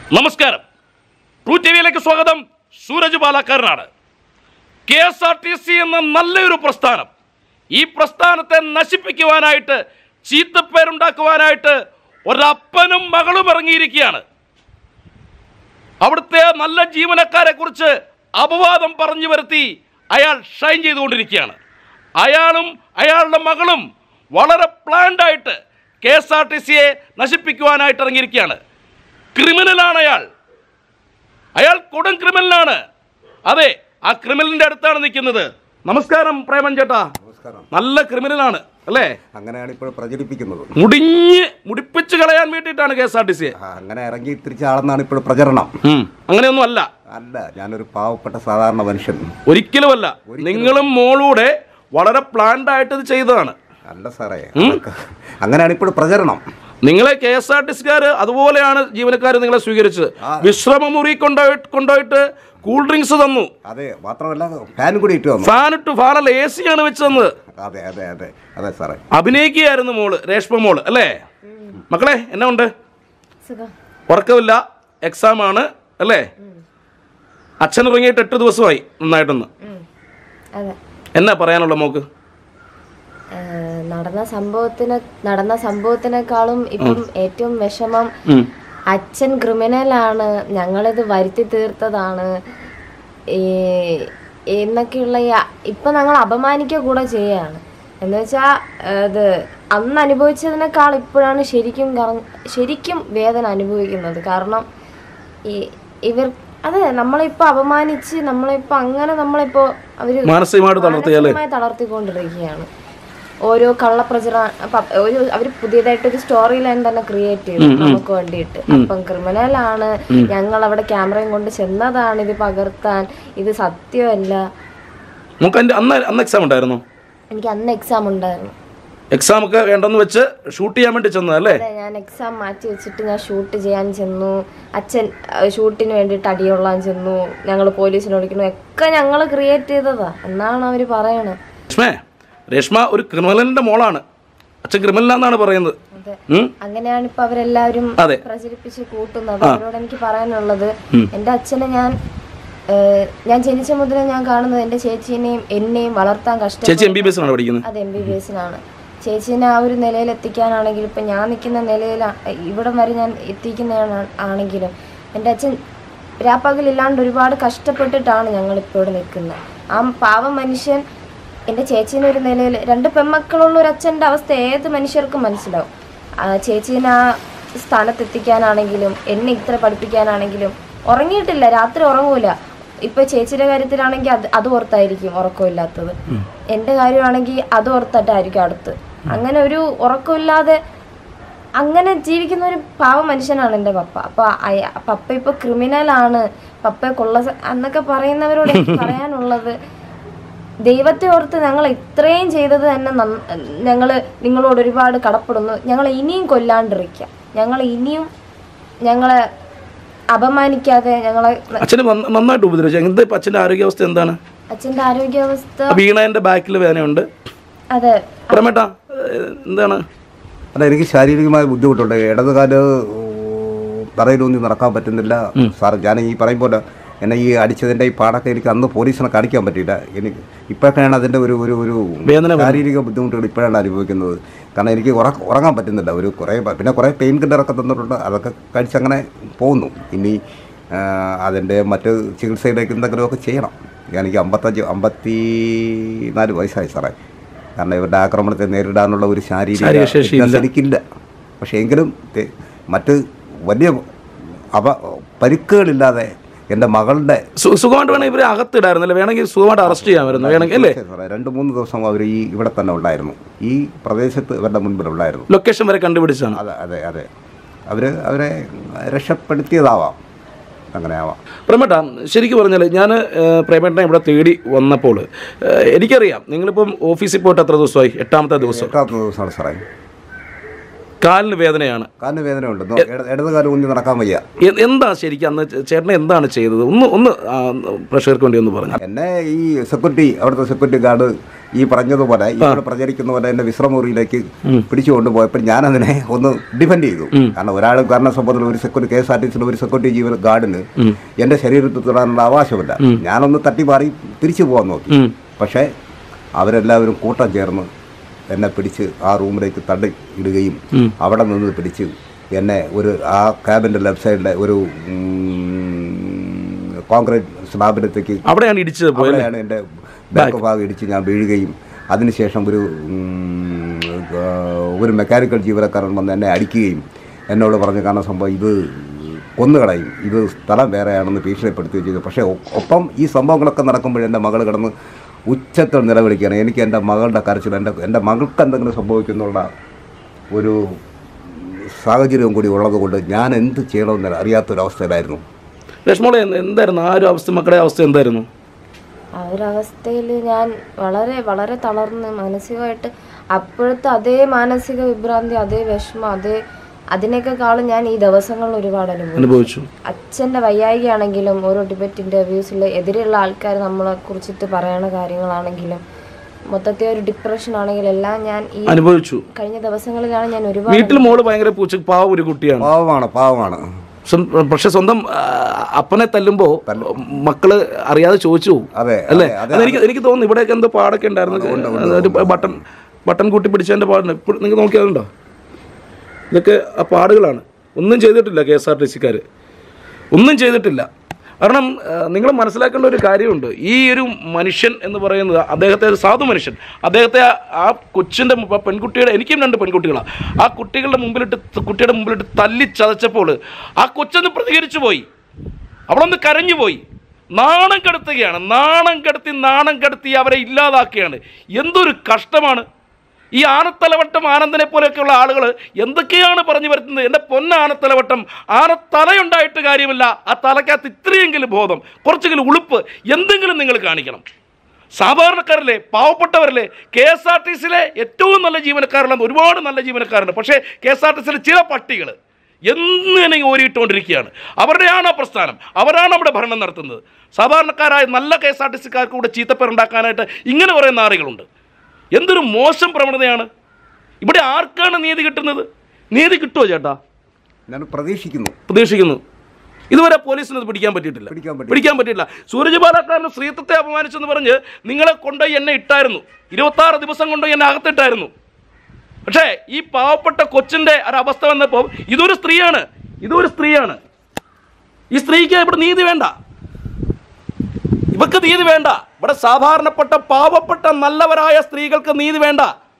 നമസ്കാരം true T വിയിലേക്ക് സ്വാഗതം സൂരജ് പാലക്കാരനാണ് K S R T C എന്ന നല്ലൊരു പ്രസ്ഥാനം ഈ പ്രസ്ഥാനത്തെ നശിപ്പിക്കുവാനായിട്ട് ചീത്തപ്പേരുണ്ടാക്കുവാനായിട്ട് ഒരപ്പനും മകളും ഇറങ്ങിയിരിക്കുകയാണ് അവിടുത്തെ നല്ല ജീവനക്കാരെ കുറിച്ച് അപവാദം പറഞ്ഞു വരുത്തി അയാൾ ഷൈൻ ചെയ്തുകൊണ്ടിരിക്കുകയാണ് അയാളും അയാളുടെ മകളും വളരെ പ്ലാൻഡ് ആയിട്ട് കെ എസ് ആർ ടി സിയെ നശിപ്പിക്കുവാനായിട്ട് ഇറങ്ങിയിരിക്കുകയാണ് ക്രിമിനലാണ് അയാൾ അയാൾ കൊടും ക്രിമിനലാണ് അതെ ആ ക്രിമിനലിന്റെ അടുത്താണ് നിൽക്കുന്നത് നമസ്കാരം പ്രേമൻ ചേട്ടാ നമസ്കാരം നല്ല ക്രിമിനലാണ് അല്ലേ അങ്ങനെയാണ് ഇപ്പോൾ പ്രചരിപ്പിക്കുന്നത് മുടിഞ്ഞ് മുടിപ്പിച്ച് കളയാൻ വേണ്ടിയിട്ടാണ് കെ എസ് ആർ ടി സിയെ ആ, അങ്ങനെ ഇറങ്ങി തിരിച്ച ആളെന്നാണ് ഇപ്പോൾ പ്രചരണം അങ്ങനെയൊന്നും അല്ല അല്ല ഞാനൊരു പാവപ്പെട്ട സാധാരണ മനുഷ്യൻ ഒരിക്കലുമല്ല നിങ്ങളും മോളൂടെ വളരെ പ്ലാൻഡ് ആയിട്ട് ഇത് ചെയ്തതാണ് അല്ല സാറേ അതൊക്കെ- അങ്ങനെയാണ് ഇപ്പോൾ പ്രചരണം നിങ്ങളെ കെ എസ് ആർ ടി സിക്കാർ അതുപോലെയാണ് ജീവനക്കാർ നിങ്ങളെ സ്വീകരിച്ചത് വിശ്രമമുറി കൊണ്ടുപോയിട്ട് കൊണ്ടുപോയിട്ട് കൂൾ ഡ്രിങ്ക്സ് തന്നു അതെ മാത്രമല്ല ഫാൻ കൂടി ഇട്ട് വന്നു ഫാൻ ഇട്ടു ഫാനല്ല എ സി ആണ് വെച്ച് തന്നത് അതെ അതെ അതെ അതെ സാറേ അഭിനയിക്കുകയായിരുന്നു മോള് രേഷ്മ മോള് അല്ലേ മക്കളെ എന്നാ ഉണ്ട് സുഖം ഉറക്കമില്ല എക്സാം ആണ് അല്ലേ അച്ഛൻ ഇറങ്ങിയിട്ട് എട്ട് ദിവസമായി നന്നായിട്ടൊന്ന് ഉം. അതെ എന്നാ പറയാനുള്ള മോക്ക് ഏഹ് നടന്ന സംഭവത്തിന് നടന്ന സംഭവത്തിനേക്കാളും ഇപ്പം ഏറ്റവും വിഷമം ഉം. അച്ഛൻ ക്രിമിനലാണ് ഞങ്ങളിത് വരുത്തി തീർത്തതാണ് ഈ എന്നൊക്കെയുള്ള ഈ അ- ഇപ്പൊ ഞങ്ങൾ അപമാനിക്കുക കൂടെ ചെയ്യാണ് എന്ന് വെച്ചാൽ ഇത് അന്ന് അനുഭവിച്ചതിനേക്കാൾ ഇപ്പോഴാണ് ശരിക്കും കറ- ശരിക്കും വേദന അനുഭവിക്കുന്നത് കാരണം ഈ ഇവർ അതെ നമ്മളിപ്പോ അപമാനിച്ച് നമ്മളിപ്പോ അങ്ങനെ നമ്മളിപ്പോ അവര് മാനസികമായിട്ട് തളർത്തിയാലേ മാനസികമായി തളർത്തിക്കൊണ്ടിരിക്കുകയാണ് ഓരോ കള്ളപ്രചര പ- ഒരു അവർ പുതിയതായിട്ട് ഒരു സ്റ്റോറി ലൈൻ തന്നെ ക്രിയേറ്റ് ചെയ്തു നമുക്ക് വേണ്ടിയിട്ട് അപ്പം ക്രിമിനലാണ് ഞങ്ങൾ അവിടെ ക്യാമറയും കൊണ്ട് ചെന്നതാണ് ഇത് പകർത്താൻ ഇത് സത്യമല്ല നമുക്ക് അതിന്റെ അന്ന് അന്ന് എക്സാം ഉണ്ടായിരുന്നു എനിക്ക് അന്ന് എക്സാം ഉണ്ടായിരുന്നു എക്സാം ഒക്കെ വേണ്ടെന്ന് വെച്ച് ഷൂട്ട് ചെയ്യാൻ വേണ്ടി ചെന്നതല്ലേ അതെ ഞാൻ എക്സാം മാറ്റി വെച്ചിട്ട് ഞാൻ ഷൂട്ട് ചെയ്യാൻ ചെന്നു അച്ഛൻ അഹ് ഷൂട്ടിന് വേണ്ടിയിട്ട് അടികൊള്ളാൻ ചെന്നു ഞങ്ങൾ പോലീസിനെ വിളിക്കുന്നു ഒക്കെ ഞങ്ങൾ ക്രിയേറ്റ് ചെയ്തതാ എന്നാണ് അവർ പറയണത് രേഷ്മേ രേഷ്മ ഒരു ക്രിമിനലിന്റെ മോളാണ് അച്ഛൻ ക്രിമിനലാന്നാണ് പറയുന്നത് അതെ ഉം? അങ്ങനെയാണ് ഇപ്പൊ അവരെല്ലാവരും അതെ. പ്രചരിപ്പിച്ച് കൂട്ടുന്നത് അവരോട് എനിക്ക് പറയാനുള്ളത് എന്റെ അച്ഛനെ ഞാൻ ഏഹ്, ഞാൻ ജനിച്ച മുതലേ ഞാൻ കാണുന്നത് എന്റെ ചേച്ചീനെയും എന്നെയും വളർത്താൻ കഷ്ടം ചേച്ചി എം ബി ബി എസ് ആണ് പഠിക്കുന്നത് അത് എം ബി ബി എസിനാണ് ചേച്ചീനെ ആ ഒരു നിലയിൽ എത്തിക്കാനാണെങ്കിൽ ഇപ്പം ഞാൻ നിൽക്കുന്ന നിലയിൽ ഇവിടം വരെ ഞാൻ എത്തിക്കുന്ന ആണെങ്കിലും എൻ്റെ അച്ഛൻ രാപ്പകലില്ലാണ്ട് ഒരുപാട് കഷ്ടപ്പെട്ടിട്ടാണ് ഞങ്ങളിപ്പോൾ ഇവിടെ നിൽക്കുന്നത് ആ പാവം മനുഷ്യൻ എൻ്റെ ചേച്ചീനെ ഒരു നിലയിൽ രണ്ട് പെൺമക്കളുള്ള ഒരു അച്ഛൻ്റെ അവസ്ഥ ഏത് മനുഷ്യർക്കും മനസ്സിലാവും ആ ചേച്ചീനെ ആ സ്ഥാനത്തെത്തിക്കാനാണെങ്കിലും എന്നെ ഇത്ര പഠിപ്പിക്കാനാണെങ്കിലും ഉറങ്ങിയിട്ടില്ല രാത്രി ഉറങ്ങൂല ഇപ്പൊ ചേച്ചിയുടെ കാര്യത്തിലാണെങ്കിൽ അത് അത് ഓർത്തായിരിക്കും ഉറക്കമില്ലാത്തത് എന്റെ കാര്യമാണെങ്കിൽ അത് ഓർത്തിട്ടായിരിക്കും അടുത്ത് അങ്ങനെ ഒരു ഉറക്കമില്ലാതെ അങ്ങനെ ജീവിക്കുന്ന ഒരു പാവ മനുഷ്യനാണ് എൻ്റെ പപ്പ അപ്പൊ അയ- പപ്പ ഇപ്പൊ ക്രിമിനലാണ് പപ്പയെ കൊള്ള സ- എന്നൊക്കെ പറയുന്നവരോട് എനിക്ക് പറയാനുള്ളത് ദൈവത്തെ ഓർത്ത് ഞങ്ങൾ ഇത്രയും ചെയ്തത് തന്നെ ഞങ്ങൾ നിങ്ങളോട് ഒരുപാട് കടപ്പെടുന്നു ഞങ്ങൾ ഇനിയും കൊല്ലാണ്ടിരിക്കുക ഞങ്ങൾ ഇനിയും ഞങ്ങളെ അപമാനിക്കാതെ ഞങ്ങളെ അച്ഛന് നന്ന- നന്നായിട്ട് ഉപദ്രവിച്ചു എന്താ ഇപ്പൊ അച്ഛന്റെ ആരോഗ്യാവസ്ഥ എന്താണ് അച്ഛൻ്റെ ആരോഗ്യാവസ്ഥ ആ വീണേന്റെ ബാക്കിൽ വേദനയുണ്ട് അതെ പ്രമേട്ടാ ഏഹ്, എന്താണ് അല്ല എനിക്ക് ശാരീരികമായ ബുദ്ധിമുട്ടുണ്ട് ഇടതുകാല് തറയിലൂന്നി നടക്കാൻ പറ്റുന്നില്ല സാർ ഞാൻ ഈ പറയും പോലെ എന്നെ ഈ അടിച്ചതിൻ്റെ ഈ പാടൊക്കെ എനിക്ക് അന്ന് പോലീസിനെ കാണിക്കാൻ പറ്റിയില്ല എനിക്ക് ഇപ്പോഴൊക്കെയാണ് അതിൻ്റെ ഒരു ഒരു ഒരു വേദന ശാരീരിക ബുദ്ധിമുട്ടുകൾ ഇപ്പോഴാണ് അനുഭവിക്കുന്നത് കാരണം എനിക്ക് ഉറക്ക ഉറങ്ങാൻ പറ്റുന്നില്ല ഒരു കുറേ പ- പിന്നെ കുറേ പെയിൻ കില്ലറൊക്കെ തന്നിട്ടുണ്ട് അതൊക്കെ കഴിച്ചങ്ങനെ പോകുന്നു ഇനി ആ, അതിൻ്റെ മറ്റ് ചികിത്സയിലേക്ക് എന്തെങ്കിലുമൊക്കെ ചെയ്യണം എനിക്ക് അമ്പത്തഞ്ച് അമ്പത്തി നാല് വയസ്സായി സാറേ കാരണം ഇവരുടെ ആക്രമണത്തെ നേരിടാനുള്ള ഒരു ശാരീരിക ശാരീരിക ശേഷി ഇല്ല. fitness എനിക്കില്ല പക്ഷേ എങ്കിലും തെ- മറ്റ് വലിയ അവ പരിക്കുകളില്ലാതെ എൻ്റെ മകളുടെ സു- സുഖമായിട്ട് വേണമെങ്കിൽ ഇവരെ അകത്തിടായിരുന്നല്ലേ വേണമെങ്കിൽ സുഖമായിട്ട് അറസ്റ്റ് ചെയ്യാമായിരുന്നു വേണമെങ്കിൽ അല്ലേ സാറേ, രണ്ട് മൂന്ന് ദിവസം അവർ ഈ ഇവിടെ തന്നെ ഉണ്ടായിരുന്നു ഈ പ്രദേശത്ത് ഇവരുടെ മുൻപിലുണ്ടായിരുന്നു ലൊക്കേഷൻ വരെ കണ്ടുപിടിച്ചാണ് അതെ അതെ അതെ അവർ അവരെ രക്ഷപ്പെടുത്തിയതാവാം അങ്ങനെ ആവാം പ്രമേട്ട ശരിക്കും പറഞ്ഞാൽ ഞാൻ പ്രേമേട്ടനെ ഇവിടെ തേടി വന്നപ്പോൾ ഏഹ്, എനിക്കറിയാം നിങ്ങളിപ്പം ഓഫീസിൽ പോയിട്ട് എത്ര ദിവസമായി എട്ടാമത്തെ ദിവസം എട്ടാമത്തെ ദിവസമാണ് സാറേ കാലിന് വേദനയാണ് കാലിന് വേദനയുണ്ട് നോ- ഇട- ഇടത് കാലം ഊന്നി നടക്കാൻ വയ്യ എ- എന്താ ശരിക്കും അന്ന് ചേട്ടനെ എന്താണ് ചെയ്തത് ഒന്ന് ഒന്ന് ആ, പ്രേക്ഷകർക്ക് വേണ്ടി ഒന്ന് പറഞ്ഞു എന്നെ ഈ സെക്യൂരിറ്റി അവിടുത്തെ സെക്യൂരിറ്റി ഗാർഡ് ഈ പറഞ്ഞതുപോലെ ഇപ്പോൾ പ്രചരിക്കുന്ന പോലെ എന്നെ വിശ്രമമുറിയിലേക്ക് പിടിച്ചു കൊണ്ടുപോയപ്പോൾ ഞാൻ അതിനെ ഒന്ന് ഡിഫെൻഡ് ചെയ്തു കാരണം ഒരാൾ കാരണം സംബന്ധത്തിൽ ഒരു security K S R T സിയുടെ ഒരു സെക്യൂരിറ്റി ജീവന ഗാർഡിന് എൻ്റെ ശരീരത്തിൽ തൊടാനുള്ള അവകാശമില്ല ഞാനൊന്ന് തട്ടിമാറി തിരിച്ചു പോകാൻ നോക്കി ഉം. പക്ഷേ അവരെല്ലാവരും കൂട്ടം ചേർന്ന് എന്നെ പിടിച്ച് ആ റൂമിലേക്ക് തള്ളി ഇടുകയും അവിടെ നിന്ന് പിടിച്ച് എന്നെ ഒരു ആ ക്യാബിൻ്റെ ലെഫ്റ്റ് സൈഡിലെ ഒരു ഉം, കോൺക്രീറ്റ് സ്ലാബിനത്തേക്ക് അവിടെയാണ് ഇടിച്ചത് പോയത് അവിടെയാണ് എൻ്റെ ബാക്ക് ഭാഗം ഇടിച്ച് ഞാൻ വീഴുകയും അതിനുശേഷം ഒരു ഉം, ആ, ഒരു മെക്കാനിക്കൽ ജീവനക്കാരൻ വന്ന് എന്നെ അടിക്കുകയും എന്നോട് പറഞ്ഞു കാരണം സംഭവം ഇത് കൊന്നുകളയും ഇത് സ്ഥലം വേറെയാണെന്ന് ഭീഷണിപ്പെടുത്തുകയും ചെയ്തു പക്ഷേ ഒ- ഒപ്പം ഈ സംഭവങ്ങളൊക്കെ നടക്കുമ്പോൾ എൻ്റെ മകൾ കിടന്ന് ഉച്ചത്തിൽ നിലവിളിക്കുകയാണ് എനിക്ക് എൻ്റെ മകളുടെ കരച്ചിൽ എൻ്റെ എൻ്റെ മകൾക്ക് എന്തെങ്കിലും സംഭവിക്കുന്നുള്ള ഒരു സാഹചര്യവും കൂടി ഉള്ളത് കൊണ്ട് ഞാൻ എന്ത് ചെയ്യണമെന്ന് അറിയാത്തൊരവസ്ഥയിലായിരുന്നു രശ്മോളെ എന്തായിരുന്നു ആ ഒരു അവസ്ഥ മക്കളുടെ അവസ്ഥ എന്തായിരുന്നു ആ ഒരു അവസ്ഥയിൽ ഞാൻ വളരെ വളരെ തളർന്ന് മാനസികമായിട്ട് അപ്പോഴത്തെ അതേ മാനസിക വിഭ്രാന്തി അതേ വിഷമം അതേ അതിനേക്കാളും ഞാൻ ഈ ദിവസങ്ങളിൽ ഒരുപാട് അനുഭവിച്ചു അനുഭവിച്ചു അച്ഛൻ്റെ വയ്യായികയാണെങ്കിലും ഓരോ ഡിബേറ്റ് ഇൻ്റർവ്യൂസിൽ എതിരെയുള്ള ആൾക്കാർ നമ്മളെ കുറിച്ചിട്ട് പറയണ കാര്യങ്ങളാണെങ്കിലും മൊത്തത്തിൽ ഒരു ഡിപ്രഷൻ ആണെങ്കിലും എല്ലാം ഞാൻ ഈ അനുഭവിച്ചു കഴിഞ്ഞ ദിവസങ്ങളിലാണ് ഞാൻ ഒരുപാട് വീട്ടിൽ മോള് ഭയങ്കര പൂച്ച പാവ ഒരു കുട്ടിയാണ് പാവമാണ് പാവമാണ് സ്വ- പക്ഷെ സ്വന്തം ആ, അപ്പനെ തല്ലുമ്പോ മക്കള് അറിയാതെ ചോദിച്ചു പോകും. അതെ അല്ലേ അതെ, അതെ അത് എനിക്ക് എനിക്ക് തോന്നുന്നു ഇവിടെയൊക്കെ എന്തോ പാടൊക്കെ ഉണ്ടായിരുന്നു ഒരു ബട്ടൺ ബട്ടൺ കൂട്ടി പിടിച്ചതിന്റെ പാടുണ്ട് ഇപ്പോൾ നിങ്ങൾ നോക്കിയതുണ്ടോ ഇതൊക്കെ ആ പാടുകളാണ് ഒന്നും ചെയ്തിട്ടില്ല കെ എസ് ആർ ടി സിക്കാർ ഒന്നും ചെയ്തിട്ടില്ല കാരണം നിങ്ങൾ മനസ്സിലാക്കേണ്ട ഒരു കാര്യമുണ്ട് ഈ ഒരു മനുഷ്യൻ എന്ന് പറയുന്നത് അദ്ദേഹത്തെ ഒരു സാധു മനുഷ്യൻ അദ്ദേഹത്തെ ആ- ആ കൊച്ചിൻ്റെ മുമ്പ് ആ പെൺകുട്ടിയുടെ എനിക്കും രണ്ട് പെൺകുട്ടികളാണ് ആ കുട്ടികളുടെ മുമ്പിലിട്ട് കുട്ടിയുടെ മുമ്പിലിട്ട് തല്ലി ചതച്ചപ്പോൾ ആ കൊച്ചൊന്ന് പ്രതികരിച്ചു പോയി അവളൊന്ന് കരഞ്ഞു പോയി നാണം കെടുത്തുകയാണ് നാണം കെടുത്തി നാണം കെടുത്തി അവരെ ഇല്ലാതാക്കുകയാണ് എന്തൊരു കഷ്ടമാണ് ഈ ആനത്തലവട്ടം ആനന്ദനെ പോലെയൊക്കെയുള്ള ആളുകൾ എന്തൊക്കെയാണ് പറഞ്ഞു വരുത്തുന്നത് എൻ്റെ പൊന്ന ആനത്തലവട്ടം ആനത്തലയുണ്ടായിട്ട് കാര്യമില്ല ആ തലയ്ക്കകത്ത് ഇത്രയെങ്കിലും ബോധം കുറച്ചെങ്കിലും ഉളുപ്പ് എന്തെങ്കിലും നിങ്ങൾ കാണിക്കണം സാധാരണക്കാരല്ലേ പാവപ്പെട്ടവരല്ലേ കെ എസ് ആർ ടി സിയിലെ ഏറ്റവും നല്ല ജീവനക്കാരുള്ള ഒരുപാട് നല്ല ജീവനക്കാരുണ്ട് പക്ഷേ കെ എസ് ആർ ടി സിയിലെ ചില പട്ടികൾ എങ്ങനെ ഓരിയിട്ടുകൊണ്ടിരിക്കുകയാണ് അവരുടെയാണ് ആ പ്രസ്ഥാനം അവരാണ് അവിടെ ഭരണം നടത്തുന്നത് സാധാരണക്കാരായ നല്ല കെ എസ് ആർ ടി സിക്കാർക്ക് കൂടെ ചീത്തപ്പേരുണ്ടാക്കാനായിട്ട് ഇങ്ങനെ കുറേ നാറികളുണ്ട് എന്തൊരു മോശം പ്രവണതയാണ് ഇവിടെ ആർക്കാണ് നീതി കിട്ടുന്നത് നീതി കിട്ടുമോ ചേട്ടാ ഞാൻ പ്രതീക്ഷിക്കുന്നു പ്രതീക്ഷിക്കുന്നു ഇതുവരെ പോലീസിന് അത് പിടിക്കാൻ പറ്റിയിട്ടില്ല പിടിക്കാൻ പറ്റി പിടിക്കാൻ പറ്റില്ല സൂരജ് ബാലക്കാരന് സ്ത്രീത്വത്തെ അപമാനിച്ചെന്ന് പറഞ്ഞ് നിങ്ങളെ കൊണ്ടുപോയി എന്നെ ഇട്ടായിരുന്നു ഇരുപത്താറ് ദിവസം കൊണ്ടുപോയി എന്നെ അകത്തിട്ടായിരുന്നു പക്ഷേ ഈ പാവപ്പെട്ട കൊച്ചിൻ്റെ ഒരവസ്ഥ വന്നപ്പോൾ ഇതൊരു സ്ത്രീയാണ് ഇതൊരു സ്ത്രീയാണ് ഈ സ്ത്രീക്ക് ഇവിടെ നീതി വേണ്ട ഇവക്ക് നീതി വേണ്ട ഇവിടെ സാധാരണപ്പെട്ട പാവപ്പെട്ട നല്ലവരായ സ്ത്രീകൾക്ക് നീതി വേണ്ട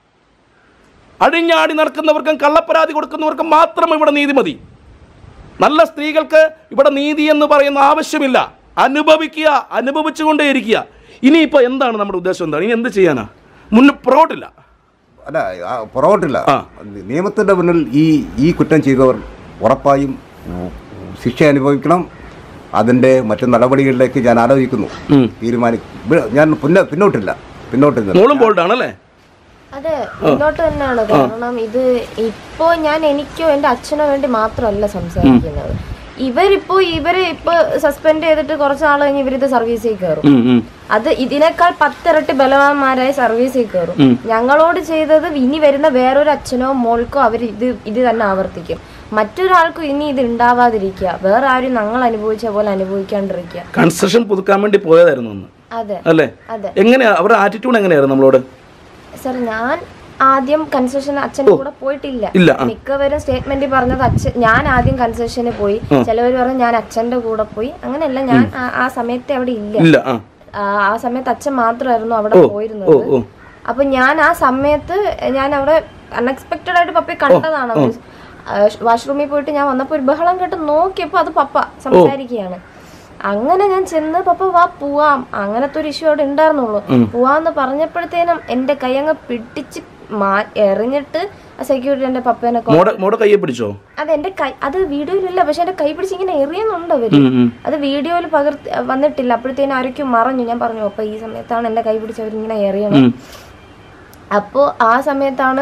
അഴിഞ്ഞാടി നടക്കുന്നവർക്കും കള്ളപ്പരാതി കൊടുക്കുന്നവർക്കും മാത്രം ഇവിടെ നീതി മതി നല്ല സ്ത്രീകൾക്ക് ഇവിടെ നീതി എന്ന് പറയുന്ന ആവശ്യമില്ല അനുഭവിക്കുക അനുഭവിച്ചുകൊണ്ടേയിരിക്കുക ഇനിയിപ്പോൾ എന്താണ് നമ്മുടെ ഉദ്ദേശം എന്താണ് ഇനി എന്ത് ചെയ്യാനാ മുന്നിൽ പുറകോട്ടില്ല അല്ല ആ, പുറകോട്ടില്ല ആ. നിയമത്തിന്റെ മുന്നിൽ ഈ ഈ കുറ്റം ചെയ്തവർ ഉറപ്പായും ഉം, ശിക്ഷ അനുഭവിക്കണം അതിന്റെ മറ്റു നടപടികളിലേക്ക് ഞാൻ ആലോചിക്കുന്നു ഉം. തീരുമാനിക്കും ഇവിടെ ഞാൻ പിന്നെ പിന്നോട്ടില്ല പിന്നോട്ടില്ല മോളും ബോൾഡാണല്ലേ അതെ മുന്നോട്ട് തന്നെയാണ് കാരണം ഇത് ഇപ്പോ ഞാൻ എനിക്കോ എന്റെ അച്ഛനോ വേണ്ടി മാത്രമല്ല സംസാരിക്കുന്നത് ഇവരിപ്പോ ഇവരെ ഇപ്പൊ സസ്പെൻഡ് ചെയ്തിട്ട് കുറച്ച് നാൾ കഴിഞ്ഞ് ഇവരിത് സർവീസിൽ കയറും ഉം, ഉം. അത് ഇതിനേക്കാൾ പത്തിരട്ടി ബലവാന്മാരായി സർവീസിൽ കയറും ഞങ്ങളോട് ചെയ്തത് ഇനി വരുന്ന വേറൊരു അച്ഛനോ മോൾക്കോ അവർ ഇത് ഇത് തന്നെ ആവർത്തിക്കും മറ്റൊരാൾക്കും ഇനി ഇത് ഉണ്ടാവാതിരിക്കുക വേറെ ആരും ഞങ്ങൾ അനുഭവിച്ച പോലെ അനുഭവിക്കാണ്ടിരിക്കുക കൺസ്ട്രക്ഷൻ പുതുക്കാൻ വേണ്ടി പോയതായിരുന്നു അന്ന് അതെ അല്ലേ അതെ എങ്ങനെയാ അവരുടെ ആറ്റിറ്റ്യൂഡ് എങ്ങനെയായിരുന്നു നമ്മളോട് സർ ഞാൻ ആദ്യം കൺസെഷൻ അച്ഛൻ്റെ കൂടെ പോയിട്ടില്ല ഇല്ല ആ മിക്കവരും സ്റ്റേറ്റ്മെന്റ് പറഞ്ഞത് അച്ഛൻ ഞാൻ ആദ്യം കൺസെഷന് പോയി ചിലവർ പറഞ്ഞു ഞാൻ അച്ഛന്റെ കൂടെ പോയി അങ്ങനെയല്ല ഞാൻ ആ- ആ സമയത്ത് അവിടെ ഇല്ല ഇല്ല ആ ആ, ആ സമയത്ത് അച്ഛൻ മാത്രമായിരുന്നു അവിടെ ഓ പോയിരുന്നത് ഓ അപ്പൊ ഞാൻ ആ സമയത്ത് ഞാൻ അവിടെ അൺഎക്സ്പെക്ടഡ് ആയിട്ട് പപ്പയെ കണ്ടതാണ് വാഷ്റൂമിൽ പോയിട്ട് ഞാൻ വന്നപ്പോ ഒരു ബഹളം കേട്ട് നോക്കിയപ്പോ അത് പപ്പ സംസാരിക്കുകയാണ് അങ്ങനെ ഞാൻ ചെന്ന് പപ്പ വാ പോവാം അങ്ങനത്തെ ഒരു ഇഷ്യൂ അവിടെ ഉണ്ടായിരുന്നുള്ളൂ പോവാന്ന് പറഞ്ഞപ്പോഴത്തേനും എന്റെ കൈ അങ്ങ് പിടിച്ച് മാ എറിഞ്ഞിട്ട് ആ സെക്യൂരിറ്റി എന്റെ പപ്പേനെ കൊ- മോടെ മോടെ കയ്യെ പിടിച്ചോ അത് എന്റെ കൈ അത് വീഡിയോയിലില്ല പക്ഷെ എന്റെ കൈ പിടിച്ച് ഇങ്ങനെ എറിയുന്നുണ്ട് അവര് ഉം, ഉം. അത് വീഡിയോയിൽ പകർത്തി വന്നിട്ടില്ല അപ്പോഴത്തേനും ആരൊക്കെയും മറഞ്ഞു ഞാൻ പറഞ്ഞു അപ്പൊ ഈ സമയത്താണ് എന്റെ കൈ പിടിച്ച് അവരിങ്ങനെ എറിയണം ഉം. അപ്പോൾ ആ സമയത്താണ്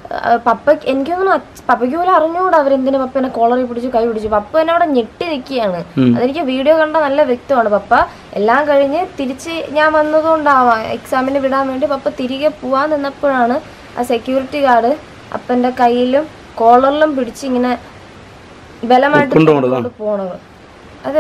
ആ, പപ്പയ്ക്ക് എനിക്ക് തോന്നുന്നു അച്ഛ- പപ്പയ്ക്ക് പോലും അറിഞ്ഞുകൂടാ അവരെന്തിനു പപ്പനെ കോളറി പിടിച്ചു കൈ പിടിച്ചു പപ്പ എന്നെ അവിടെ ഞെട്ടി നിൽക്കുകയാണ് അതെനിക്ക് വീഡിയോ കണ്ട നല്ല വ്യക്തമാണ് പപ്പ എല്ലാം കഴിഞ്ഞ് തിരിച്ച് ഞാൻ വന്നതുകൊണ്ടാവാം എക്സാമിന് വിടാൻ വേണ്ടി പപ്പ തിരികെ പോവാൻ നിന്നപ്പോഴാണ് ആ സെക്യൂരിറ്റി ഗാർഡ് അപ്പൻ്റെ കയ്യിലും കോളറിലും പിടിച്ച് ഇങ്ങനെ ബലമായിട്ട് കൊണ്ടുപോണത്, കൊണ്ട് പോണത് അതെ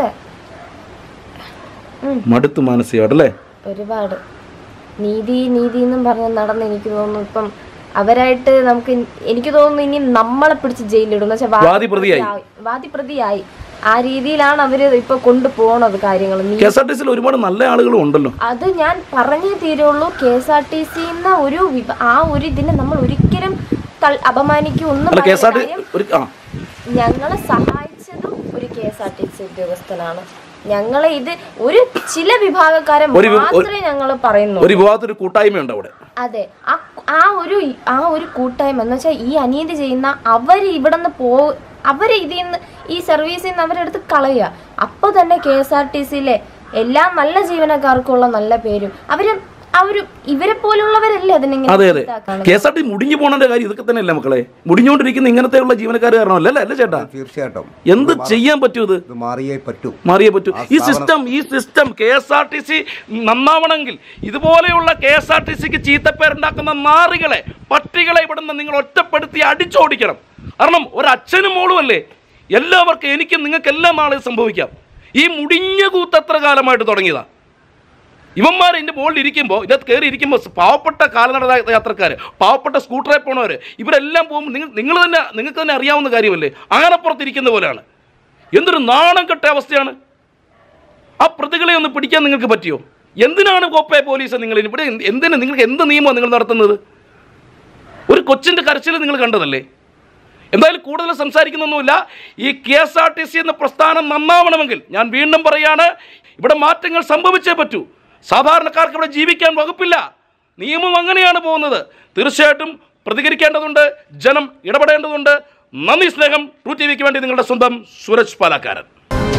മടുത്തു മാനസികമായിട്ടല്ലേ ഒരുപാട് നീതി നീതി എന്നും പറഞ്ഞ് നടന്ന് എനിക്ക് തോന്നുന്നു ഇപ്പം അവരായിട്ട് നമുക്ക് ഇൻ- എനിക്ക് തോന്നുന്നു ഇനി നമ്മളെ പിടിച്ച് ജയിലിലിടും എന്ന് വെച്ചാൽ വാദിപ്രതിയായി. വാദിപ്രതിയായി ആ രീതിയിലാണ് അവര് ഇപ്പൊ കൊണ്ടുപോണത് കാര്യങ്ങൾ നീ കെ എസ് ആർ ടി സിയിൽ ഒരുപാട് നല്ല ആളുകളും ഉണ്ടല്ലോ അത് ഞാൻ പറഞ്ഞേ തീരുള്ളൂ K S R T C എന്ന ഒരു വിഭ- ആ ഒരു ഇതിനെ നമ്മൾ ഒരിക്കലും തൾ- അപമാനിക്കും ഒന്നും അല്ല കെ എസ് ആർ ടി കാര്യം ഒരു ആ ഞങ്ങളെ സഹായിച്ചതും ഒരു K S R T C ഉദ്യോഗസ്ഥനാണ് ഞങ്ങളെ ഇത് ഒരു ചില വിഭാഗക്കാരെ ഒരു വി- ഒരു- മാത്രമേ ഞങ്ങൾ പറയുന്നു ഒരു വിഭാഗത്തിൽ ഒരു കൂട്ടായ്മയുണ്ട് അവിടെ അതെ ആ ആ ഒരു ആ ഒരു കൂട്ടായ്മ എന്ന് വെച്ചാൽ ഈ അനീതി ചെയ്യുന്ന അവർ ഇവിടെ നിന്ന് പോ അവരെ ഇതിൽ നിന്ന് ഈ സർവീസിൽ നിന്ന് അവരെടുത്ത് കളയുക അപ്പോൾ തന്നെ കെ എസ് ആർ ടി സിയിലെ എല്ലാ നല്ല ജീവനക്കാർക്കുള്ള നല്ല പേരും അവര് ആ ഒരു ഇവരെ പോലുള്ളവരല്ലേ അതിനെങ്ങനെ അതെ അതെ ഇതാക്കാണ്. കെ എസ് ആർ ടി മുടിഞ്ഞു പോകേണ്ട കാര്യം ഇതൊക്കെ തന്നെയല്ലേ മക്കളെ മുടിഞ്ഞുകൊണ്ടിരിക്കുന്ന ഇങ്ങനത്തെയുള്ള ജീവനക്കാർ കാരണമല്ല അല്ലേ അല്ലേ ചേട്ടാ തീർച്ചയായിട്ടും എന്ത് ചെയ്യാൻ പറ്റൂ ഇത് ഇത് മാറിയേ പറ്റൂ മാറിയേ പറ്റൂ ഈ സിസ്റ്റം ഈ system K S R T C നന്നാവണമെങ്കിൽ ഇതുപോലെയുള്ള കെ എസ് ആർ ടി സിക്ക് ചീത്തപ്പേരുണ്ടാക്കുന്ന നാറികളെ പട്ടികളെ ഇവിടുന്ന് നിങ്ങൾ ഒറ്റപ്പെടുത്തി അടിച്ചോടിക്കണം കാരണം ഒരച്ഛനും മോളും അല്ലേ എല്ലാവർക്കും എനിക്കും നിങ്ങൾക്ക് എല്ലാം നാളെ സംഭവിക്കാം ഈ മുടിഞ്ഞ കൂത്തത്ര കാലമായിട്ട് തുടങ്ങിയതാ ഇവന്മാർ ഇതിൻ്റെ മുകളിൽ ഇരിക്കുമ്പോൾ ഇതിനകത്ത് കയറി ഇരിക്കുമ്പോൾ പാവപ്പെട്ട കാൽനട യാത്രക്കാർ പാവപ്പെട്ട സ്കൂട്ടറിൽ പോണവർ ഇവരെല്ലാം പോകുമ്പോൾ നിങ്ങൾ നിങ്ങൾ തന്നെ നിങ്ങൾക്ക് തന്നെ അറിയാവുന്ന കാര്യമല്ലേ ആനപ്പുറത്തിരിക്കുന്ന പോലെയാണ് എന്തൊരു നാണം കെട്ട അവസ്ഥയാണ് ആ പ്രതികളെ ഒന്ന് പിടിക്കാൻ നിങ്ങൾക്ക് പറ്റിയോ എന്തിനാണ് കോപ്പയെ പോലീസ് നിങ്ങൾ ഇവിടെ എന്ത്- എന്തിന് നിങ്ങൾക്ക് എന്ത് നിയമമാണ് നിങ്ങൾ നടത്തുന്നത് ഒരു കൊച്ചിൻ്റെ കരച്ചിൽ നിങ്ങൾ കണ്ടതല്ലേ എന്തായാലും കൂടുതൽ സംസാരിക്കുന്നൊന്നുമില്ല ഈ K S R T C എന്ന പ്രസ്ഥാനം നന്നാവണമെങ്കിൽ ഞാൻ വീണ്ടും പറയാണ് ഇവിടെ മാറ്റങ്ങൾ സംഭവിച്ചേ പറ്റൂ സാധാരണക്കാർക്ക് ഇവിടെ ജീവിക്കാൻ വകുപ്പില്ല നിയമം അങ്ങനെയാണ് പോകുന്നത് തീർച്ചയായിട്ടും പ്രതികരിക്കേണ്ടതുണ്ട് ജനം ഇടപെടേണ്ടതുണ്ട് നന്ദി സ്നേഹം ടു ടി വിക്ക് വേണ്ടി നിങ്ങളുടെ സ്വന്തം സൂരജ് പാലാക്കാരൻ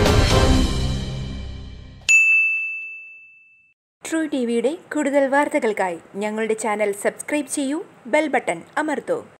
ട്രൂ ടി വിയുടെ കൂടുതൽ വാർത്തകൾക്കായി ഞങ്ങളുടെ ചാനൽ സബ്സ്ക്രൈബ് ചെയ്യൂ ബെൽ ബട്ടൺ അമർത്തൂ